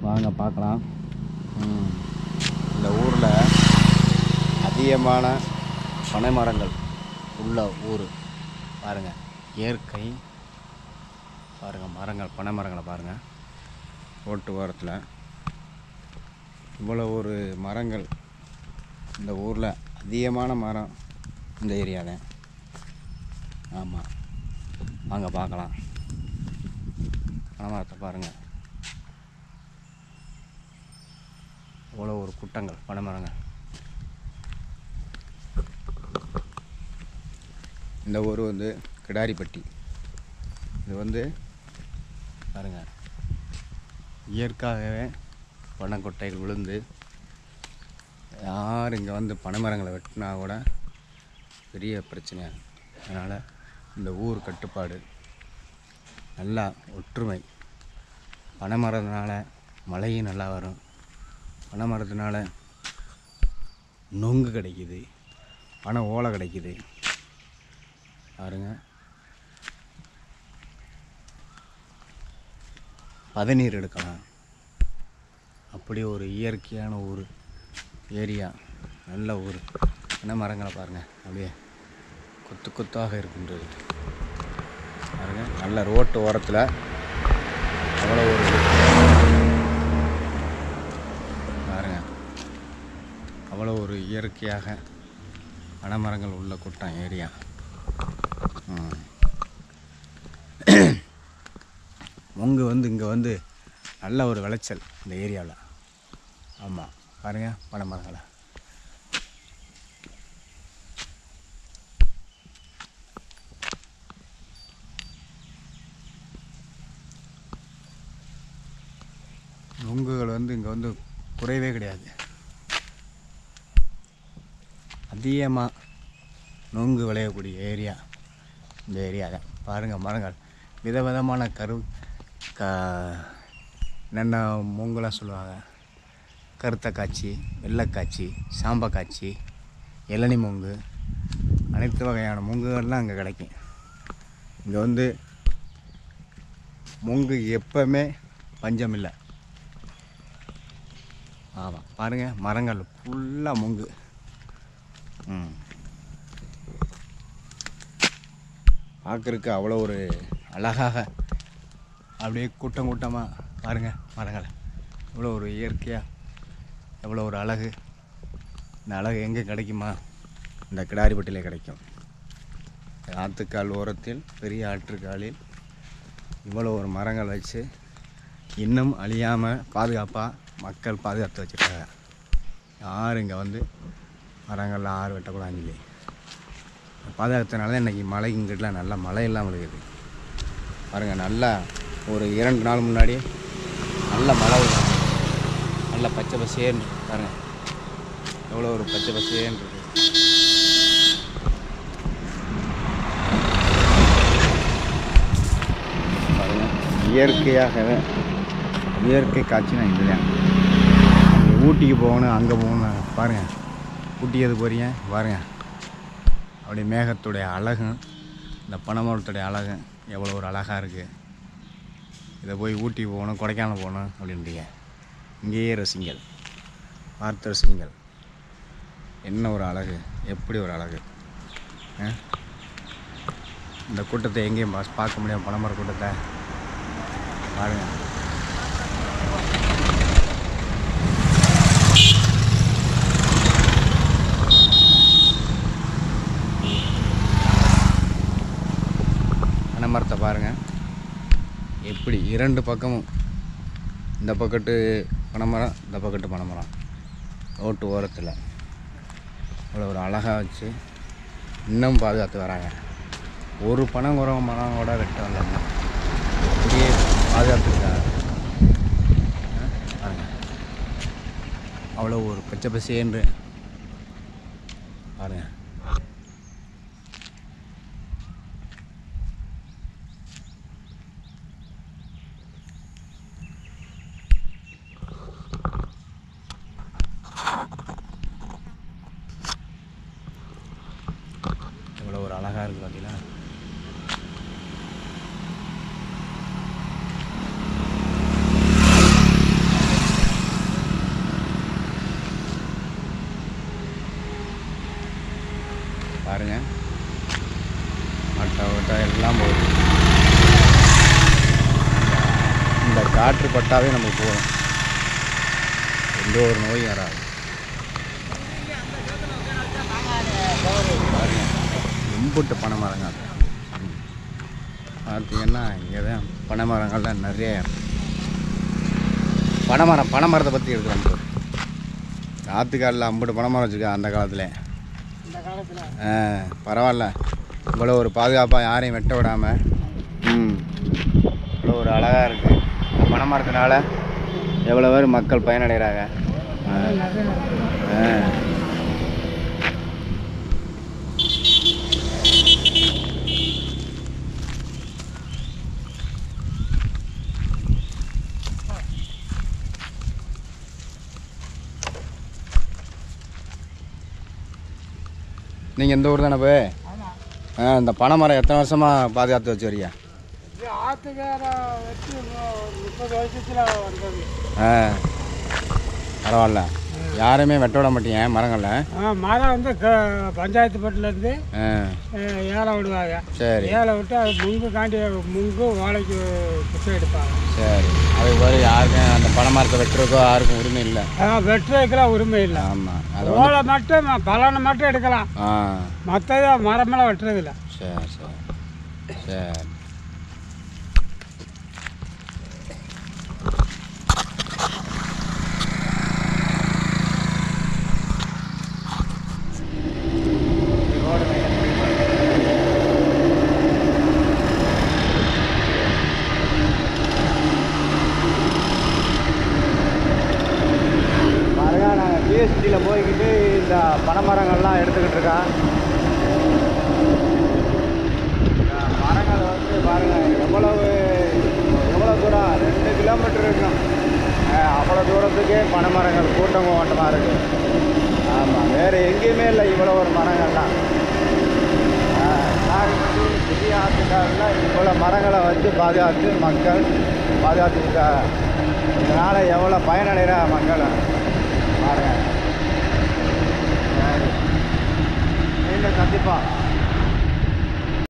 வாங்க பார்க்கலாம் ம். இந்த ஊரில் அதிகமான பனை மரங்கள் உள்ள ஊர் பாருங்கள் இயற்கை பாருங்கள் மரங்கள் பனை மரங்களை பாருங்கள் ரோட்டு ஓரத்தில் இவ்வளோ ஒரு மரங்கள் இந்த ஊரில் அதிகமான மரம் இந்த ஏரியா தான் ஆமாம் வாங்க பார்க்கலாம் பனை மரத்தை பாருங்கள் இவ்வளோ ஒரு குட்டங்கள் பனை மரங்கள் இந்த ஊர் வந்து கிடாரிப்பட்டி இது வந்து பாருங்க இயற்கையாகவே பனைக்கொட்டைகள் விழுந்து யார் இங்கே வந்து பனைமரங்களை வெட்டினா கூட பெரிய பிரச்சனையாக அதனால் இந்த ஊர் கட்டுப்பாடு நல்லா ஒற்றுமை பனைமரத்தினால மழையும் நல்லா வரும் பனைமரத்தினால நொங்கு கிடைக்குது பனை ஓலை கிடைக்குது பாருங்க பதநீர் எடுக்கலாம் அப்படி ஒரு இயற்கையான ஊர் ஏரியா நல்ல ஊர் என்ன மரங்களை பாருங்கள் அப்படியே கொத்து கொத்தாக இருக்கின்றது பாருங்க நல்ல ரோட்டு ஓரத்தில் அவ்வளோ ஒரு பாருங்க அவ்வளோ ஒரு இயற்கையாக பனைமரங்கள் உள்ள கூட்டம் ஏரியா ம். மொங்கு வந்து இங்கே வந்து நல்ல ஒரு விளைச்சல் இந்த ஏரியாவில் ஆமாம் பாருங்கள் பனை மரங்களை நுங்குகள் வந்து இங்கே வந்து குறைவே கிடையாது அதிகமாக நுங்கு விளையக்கூடிய ஏரியா இந்த ஏரியா தான் பாருங்கள் மரங்கள் விதவிதமான கரு க என்னென்ன மூங்கெல்லாம் சொல்லுவாங்க கருத்த காய்ச்சி வெள்ளைக்காய்ச்சி சாம்பக்காய்ச்சி இளநி மூங்கு அனைத்து வகையான மூங்குகள்லாம் அங்கே கிடைக்கும் இங்கே வந்து மூங்கு எப்பவுமே பஞ்சம் இல்லை ஆமாம் பாருங்கள் மரங்கள் ஃபுல்லாக மூங்கு ம் பார்க்குறதுக்கு அவ்வளோ ஒரு அழகாக அப்படியே கூட்டம் கூட்டமாக பாருங்கள் மரங்களை இவ்வளோ ஒரு இயற்கையாக எவ்வளோ ஒரு அழகு இந்த அழகு எங்கே கிடைக்குமா இந்த கிடாரிப்பட்டியில் கிடைக்கும் ஆற்றுக்கால் ஓரத்தில் பெரிய ஆற்றுக்காலில் இவ்வளோ ஒரு மரங்கள் வச்சு இன்னும் அழியாமல் பாதுகாப்பாக மக்கள் பாதுகாத்து வச்சுருக்காங்க யாரும் இங்கே வந்து மரங்கள்ல ஆறு வெட்டக்கூடாதுன்னு சொல்லி பாதுகாத்தனால தான் இன்றைக்கி மழை இங்கிட்டலாம் நல்லா மழை இல்லாமல் இருக்குது பாருங்கள் நல்லா ஒரு இரண்டு நாள் முன்னாடி நல்ல மழை வரும். நல்ல பச்சை பசேன்னு பாருங்கள் எவ்வளோ ஒரு பச்சை பசேன்னு இருக்குது பாருங்கள் இயற்கையாகவே இயற்கை காட்சினா இதுதான் அங்கே ஊட்டிக்கு போகணும் அங்கே போகணும் பாருங்கள் ஊட்டி எது போகிறீங்க பாருங்கள் அப்படி மேகத்துடைய அழகும் இந்த பனைமரத்துடைய அழகும் எவ்வளோ ஒரு அழகாக இருக்குது இதை போய் ஊட்டி போகணும் கொடைக்கானல் போகணும் அப்படின்றீங்க இங்கேயே ரசிங்கள் பார்த்து ரசிங்கள் என்ன ஒரு அழகு எப்படி ஒரு அழகு ஆ? இந்த கூட்டத்தை எங்கேயும் பா- பார்க்க முடியாது பனைமர கூட்டத்தை பாருங்கள் பனைமரத்தை பாருங்கள் எப்படி இரண்டு பக்கமும் இந்த பக்கத்து பனைமரம் இந்த பக்கத்து பனைமரம் ரோட்டு ஓரத்தில் இவ்வளோ ஒரு அழகாக வச்சு இன்னும் பாதுகாத்து வராங்க ஒரு பனைங்குறவ மரம் கூட வெட்ட வரல அப்படியே பாதுகாத்துருக்காங்க பாருங்க அவ்வளோ ஒரு பச்சை பசேன்று பாருங்க இவ்வளோ ஒரு அழகாக இருக்குது பார்த்தீங்களா காற்று பட்டாவே நமக்கு போதும் எந்த ஒரு நோயும் வராது பாருங்க இம்புட்டு பனை மரங்கள் ம். பார்த்தீங்கன்னா இங்கே தான் பனை மரங்கள்லாம் நிறைய பனைமரம் பனைமரத்தை பற்றி எடுத்து வந்து ஆற்றுக்காலில் அம்புட்டு பனைமரம் வச்சுருக்கேன் அந்த காலத்தில் இந்த காலத்தில் ஆ பரவாயில்ல இவ்வளோ ஒரு பாதுகாப்பாக யாரையும் வெட்ட விடாமல் ம் இவ்வளோ ஒரு அழகாக இருக்குது பனை மரத்தினால எவ்வளோ பேர் மக்கள் பயனடைகிறாங்க ஆ நிறைய ஆ நீங்கள் எந்த ஊர் தானே போய் ஆமாம் ஆ இந்த பனை மரம் எத்தனை வருஷமாக பாதுகாத்து வச்சு வரீங்க இது ஆற்றுக்கார வச்சு ஒரு முப்பது வருஷத்தில் வந்தது ஆ பரவாயில்ல யாரையுமே வெட்ட விட மாட்டீங்க மரங்களில் ஆ மரம் வந்து க பஞ்சாயத்து பட்டிலேருந்து ஆ ஏழை விடுவாங்க சரி ஏழை விட்டு அது முங்கு காண்டி முங்கு வாழைக்கு குச்சை எடுப்பாங்க சரி அதுக்கு பிறகு யாருக்கும் அந்த பனை மரத்தை வெட்டுறதுக்கோ யாருக்கும் உரிமை இல்லை ஆ வெட்டுறதுக்கெல்லாம் உரிமை இல்லை ஆமாம் அது வந்து ஓலை மட்டும் பலனை மட்டும் எடுக்கலாம் ஆ மற்றதை மரமெல்லாம் வெட்டுறதில்ல சரி சரி சரி பாருங்க நாங்கள் பிஎஸ்டியில் போய்கிட்டு இந்த பனைமரங்கள்லாம் எடுத்துக்கிட்டு இருக்கோம் இந்த மரங்கள் வந்து பாருங்கள் எவ்வளவு எவ்வளோ தூரம் ரெண்டு கிலோமீட்டர் இருக்கும் அஹ் அவ்வளோ தூரத்துக்கே பனைமரங்கள் கூட்டம் ஓட்டமாக இருக்குது ஆமாம் வேறு எங்கேயுமே இல்லை இவ்வளோ ஒரு மரங்கள்லாம் அஹ் நாகப்பட்டி பெரிய ஆற்றுக்காரில் இவ்வளோ மரங்களை வச்சு பாதுகாத்து மக்கள் பாதுகாத்துருக்காங்க இதனால் எவ்வளோ பயனடைகிற மக்கள் பாருங்கள் சரி மீண்டும் சந்திப்போம்